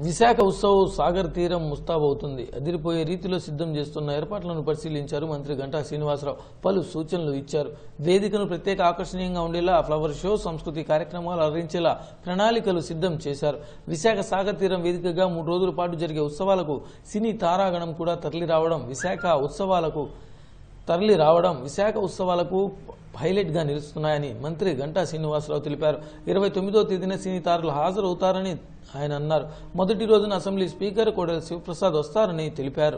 విశాఖ ఉత్సవం సాగర్ తీరం ముస్తాబవుతుంది అదిరిపోయే రీతిలో సిద్ధం చేస్తున్న ఏర్పాట్లను పరిశీలించారు మంత్రి గంటా శ్రీనివాసరావు పలు సూచనలు ఇచ్చారు వేదికను ప్రత్యేక ఆకర్షణీయంగా ఉండేలా ఫ్లవర్ షో సంస్కృతి కార్యక్రమాలు అలరించేలా ప్రణాళికలు సిద్ధం చేశారు విశాఖ సాగర్ తీరం వేదికగా మూడు రోజుల పాటు జరిగే ఉత్సవాలకు సినీ తారాగణం కూడా తరలి రావడం విశాఖ ఉత్సవాలకు తరలి రావడం విశాఖ ఉత్సవాలకు హైలైట్ గా నిలుస్తున్నాయని మంత్రి గంటా శ్రీనివాసరావు తెలిపారు ఇరవై తొమ్మిదో తేదీన సినీ తారలు హాజరవుతారని ఆయన అన్నారు మొదటి రోజున అసెంబ్లీ స్పీకర్ కోడెల శివప్రసాద్ వస్తారని తెలిపారు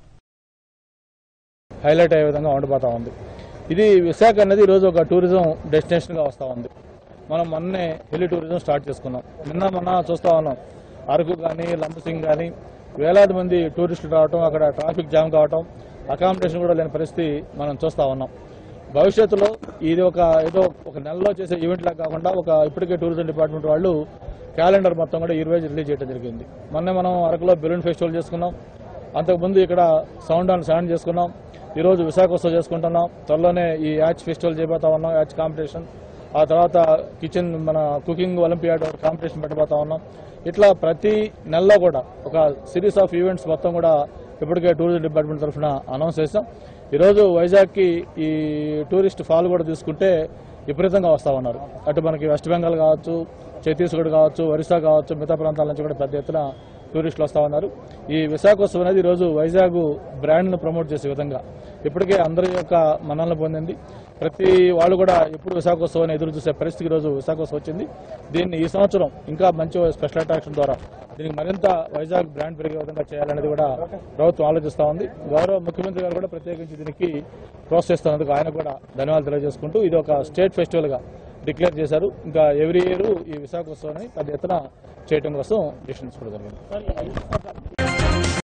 హైలైట్ అయ్యే విధంగా ఉండబోతా ఉంది ఇది విశాఖ అనేది ఈరోజు ఒక టూరిజం డెస్టినేషన్గా వస్తూ ఉంది మనం మొన్నే హిల్ టూరిజం స్టార్ట్ చేసుకున్నాం నిన్న మొన్న చూస్తూ ఉన్నాం అరకు కానీ లంబసింగ్ కానీ వేలాది మంది టూరిస్టులు రావటం అక్కడ ట్రాఫిక్ జామ్ కావటం అకామిడేషన్ కూడా లేని పరిస్థితి మనం చూస్తూ ఉన్నాం భవిష్యత్తులో ఇది ఒక ఏదో ఒక నెలలో చేసే ఈవెంట్ లాగా కాకుండా ఒక ఇప్పటికే టూరిజం డిపార్ట్మెంట్ వాళ్ళు క్యాలెండర్ మొత్తం కూడా ఈ రోజు రిలీజ్ చేయడం జరిగింది మొన్నే మనం అరకులో బెలూన్ ఫెస్టివల్ చేసుకున్నాం అంతకుముందు ఇక్కడ సౌండ్ అండ్ సౌండ్ చేసుకున్నాం ఈరోజు విశాఖోత్సవం చేసుకుంటున్నాం త్వరలోనే ఈ యాచ్ ఫెస్టివల్ చేయబోతా ఉన్నాం యాచ్ కాంపిటీషన్ ఆ తర్వాత కిచెన్ మన కుకింగ్ ఒలింపియాడ్ కాంపిటీషన్ పెట్టబోతా ఉన్నాం ఇట్లా ప్రతి నెలలో కూడా ఒక సిరీస్ ఆఫ్ ఈవెంట్స్ మొత్తం కూడా ఇప్పటికే టూరిజం డిపార్ట్మెంట్ తరఫున అనౌన్స్ చేస్తాం ఈరోజు వైజాగ్కి ఈ టూరిస్ట్ ఫాల్ కూడా తీసుకుంటే విపరీతంగా వస్తూ ఉన్నారు అటు మనకి వెస్ట్ బెంగాల్ కావచ్చు ఛత్తీస్గఢ్ కావచ్చు ఒరిస్సా కావచ్చు మిగతా ప్రాంతాల నుంచి కూడా పెద్ద ఎత్తున టూరిస్టులు వస్తూ ఉన్నారు ఈ విశాఖోత్సవం అనేది ఈరోజు వైజాగ్ బ్రాండ్ను ప్రమోట్ చేసే విధంగా ఇప్పటికే అందరి యొక్క మన్నలను పొందింది ప్రతి వాళ్ళు కూడా ఎప్పుడు విశాఖోత్సవాన్ని ఎదురు చూసే పరిస్థితి ఈరోజు విశాఖోత్సవం వచ్చింది దీన్ని ఈ సంవత్సరం ఇంకా మంచి స్పెషల్ అట్రాక్షన్ ద్వారా దీనికి మరింత వైజాగ్ బ్రాండ్ పెరిగే విధంగా చేయాలనేది కూడా ప్రభుత్వం ఆలోచిస్తూ ఉంది గౌరవ ముఖ్యమంత్రి గారు కూడా ప్రత్యేకించి దీనికి ప్రోత్సహిస్తున్నందుకు ఆయన కూడా ధన్యవాదాలు తెలియజేసుకుంటూ ఇది ఒక స్టేట్ ఫెస్టివల్ గా డిక్లేర్ చేశారు ఇంకా ఎవ్రీ ఇయర్ ఈ విశాఖోత్సవాన్ని పెద్ద ఎత్తున చేయడం కోసం డిసిషన్ తీసుకోవడం జరిగింది